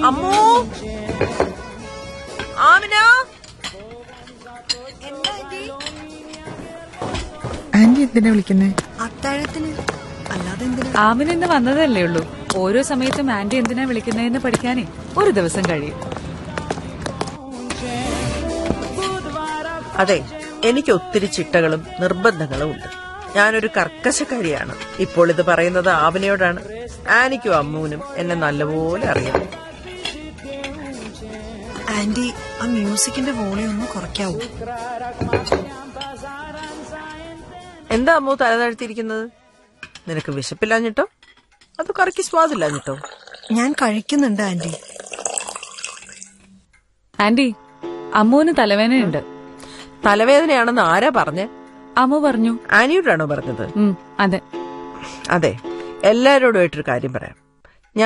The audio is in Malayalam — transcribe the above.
അമ്മോ ആമിന ആന്റി എന്തിനാ വിളിക്കുന്നേ അത്താഴത്തിന് അല്ലാതെ എന്തിനാ ആമിന് ഇന്ന് വന്നതല്ലേ ഉള്ളൂ ഓരോ സമയത്തും ആന്റി എന്തിനാ വിളിക്കുന്നതെന്ന് പഠിക്കാനേ ഒരു ദിവസം കഴിയും അതെ എനിക്ക് ഒത്തിരി ചിട്ടകളും നിർബന്ധങ്ങളും ഉണ്ട് ഞാനൊരു കർക്കശക്കാരിയാണ് ഇപ്പോൾ ഇത് പറയുന്നത് ആവനയോടാണ് ആനിക്കും അമ്മൂനും എന്നെ നല്ലപോലെ അറിയാം ആന്റി ആ മ്യൂസിക്കിന്റെ വോളിയം ഒന്ന് കുറയ്ക്കാവൂ എന്താ അമ്മു തല താഴ്ത്തിയിരിക്കുന്നത് നിനക്ക് വിശപ്പില്ലാഞ്ഞിട്ടോ അത് കറക്കി സ്വാദില്ലാഞ്ഞിട്ടോ ഞാൻ കഴിക്കുന്നുണ്ട് ആന്റി ആന്റി അമ്മുവിന് തലവേദനയുണ്ട് തലവേദനയാണെന്ന് ആരാ പറഞ്ഞേ അമ്മു പറഞ്ഞു ആനിയോടാണോ പറഞ്ഞത് ഉം അതെ അതെ എല്ലാരോടുമായിട്ടൊരു കാര്യം പറയാം